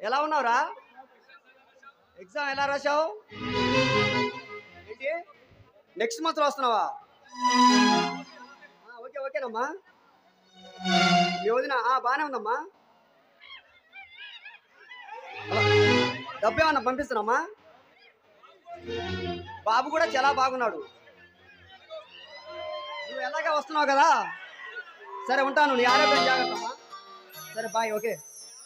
ఎలా ఉన్నావురా ఎగ్జామ్ ఎలా రాశావు ఏంటి నెక్స్ట్ మంత్ వస్తున్నావా ఆ, ఓకే ఓకేనమ్మా మీ వదిన ఆ, బాగానే ఉందమ్మా హలో, డబ్బు ఏమన్నా పంపిస్తున్నామ్మా బాబు కూడా చాలా బాగున్నాడు నువ్వు ఎలాగా వస్తున్నావు కదా సరే ఉంటాను నీ ఆరోగ్యం జాగ్రత్త అమ్మా సరే బాయ్ ఓకే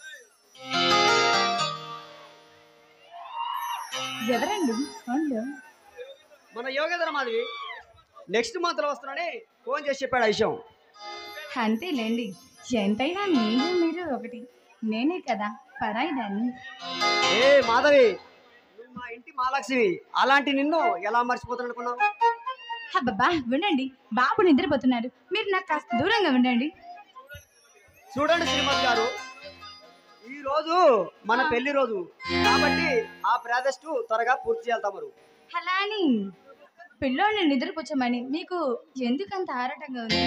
ఎవరండి ఫోన్లో మన యోగేంద్ర మాధవి నెక్స్ట్ మంత్ లో వస్తున్నానని ఫోన్ చేసి చెప్పాడు ఆ విషయం అంతేలేండి ఎంతైనా మీరు మీరు ఒకటి నేనే కదా పరాయిదాన్ని ఏ మాధవి నువ్వు మా ఇంటి మాలక్ష్మి అలాంటి నిన్ను ఎలా మర్చిపోతాను అనుకున్నావు అబ్బబ్బా వినండి బాబు నిద్రపోతున్నాడు మీరు నాకు కాస్త దూరంగా ఉండండి చూడండి శ్రీమతి గారు ఈ రోజు మన పెళ్లి రోజు కాబట్టి ఆ ప్రాజెక్టు త్వరగా పూర్తి చేయాలి తమరు అలా అని పిల్లోడిని నిద్రపుచ్చమని మీకు ఎందుకంత ఆరాటంగా ఉంది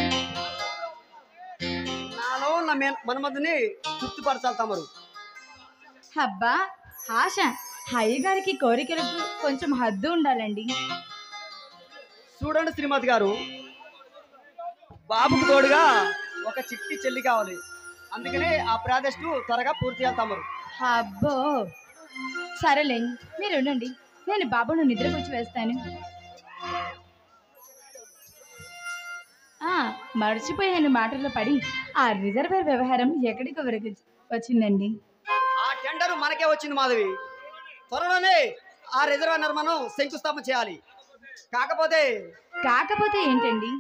నాలో ఉన్న మెన్- మన్మధుని తృప్తిపరచాలి తమరు అబ్బా ఆశ అయ్యగారికి కోరికలకు కొంచెం హద్దు ఉండాలండి చూడండి శ్రీమతి గారు బాబుకు తోడుగా ఒక చిట్టి చెల్లి కావాలి అందుకనే ఆ ప్రాజెక్టు త్వరగా పూర్తి చేయాలి తమరు అబ్బో సరేలే మీరు ఉండండి నేను బాబును నిద్రపుచ్చి వేస్తాను ఆ, మర్చిపోయాను మాటల్లో పడి ఆ రిజర్వేర్ వ్యవహారం ఎక్కడికి వరకు వచ్చిందండి ఆ టెండర్ మనకే వచ్చింది మాధవి త్వరలోనే ఆ రిజర్వ్ నిర్మాణం శంకుస్థాపన చేయాలి కాకపోతే కాకపోతే ఏంటండి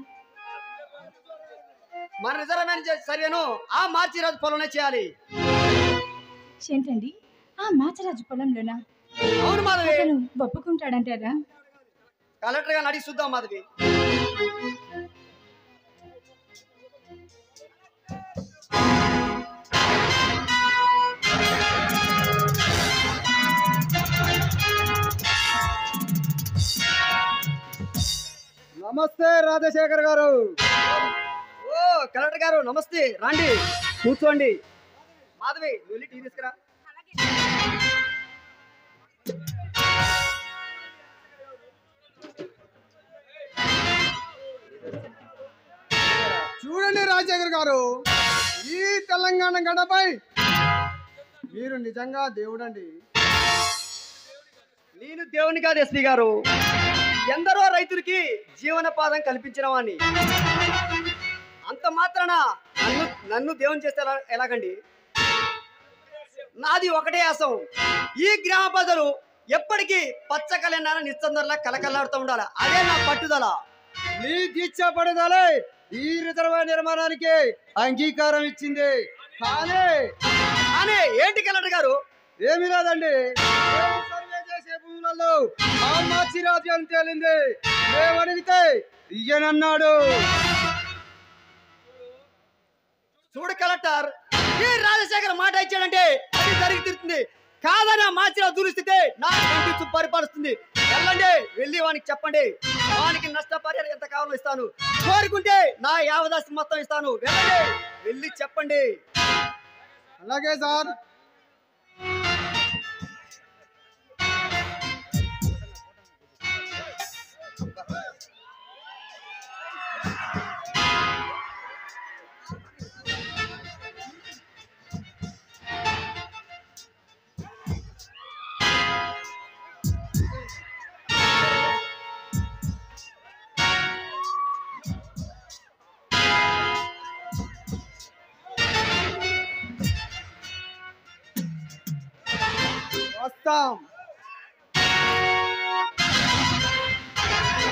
మన రిజర్వ్ సర్వేను ఆ మార్చి రోజు పొలంలో చేయాలి ఏంటండి ఆ మాచరాజు పొలంలోనా అవును మాధవి అతను ఒప్పుకుంటాడంటారా కలెక్టర్ గారిని అడిగి చూద్దాం మాధవి నమస్తే రాజశేఖర్ గారు ఓ కలెక్టర్ గారు నమస్తే రండి కూర్చోండి మాధవి నువ్వు వెళ్ళి టీ తీసుకురా చూడండి రాజశేఖర్ గారు ఈ తెలంగాణ గడపై మీరు నిజంగా దేవుడండి నేను దేవుని కాదు ఎస్పీ గారు ఎందరో రైతులకి జీవనోపాధం కల్పించిన వాడిని అంత మాత్రాన నన్ను నన్ను దేవుని చేస్తే ఎలా ఎలాగండి నాది ఒకటే ఆశం ఈ గ్రామ ప్రజలు ఎప్పటికీ పచ్చ కళ్యాణ నిస్సందరలా కలకల్లాడుతూ ఉండాలి అదే నా పట్టుదల మీ దీక్ష పడుదలే ఈ రిజర్వాయర్ నిర్మాణానికి అంగీకారం ఇచ్చింది కానీ కానీ ఏంటి కలెక్టర్ గారు ఏమీ లేదండి మేము సర్వే చేసే భూములలో ఆ మార్చి రాజ్యం తేలింది మేము అడిగితే ఇయ్యనన్నాడు చూడు కలెక్టర్ ఈ రాజశేఖర్ మాట ఇచ్చాడంటే అది జరిగి తీరుతుంది కాదని ఆ మార్చిన దురిస్థితి నా కంటి పరిపాలిస్తుంది వెళ్ళండి వెళ్ళి వానికి చెప్పండి వానికి నష్టపరిహారం ఎంత కావాలో ఇస్తాను కోరుకుంటే నా యావదాస్తి మొత్తం ఇస్తాను వెళ్ళండి వెళ్ళి చెప్పండి అలాగే సార్ వస్తాం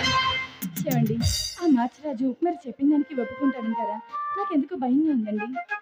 చూడండి ఆ మాచరాజు మీరు చెప్పిన దానికి ఒప్పుకుంటాడంటారా నాకెందుకు భయంగా ఉందండి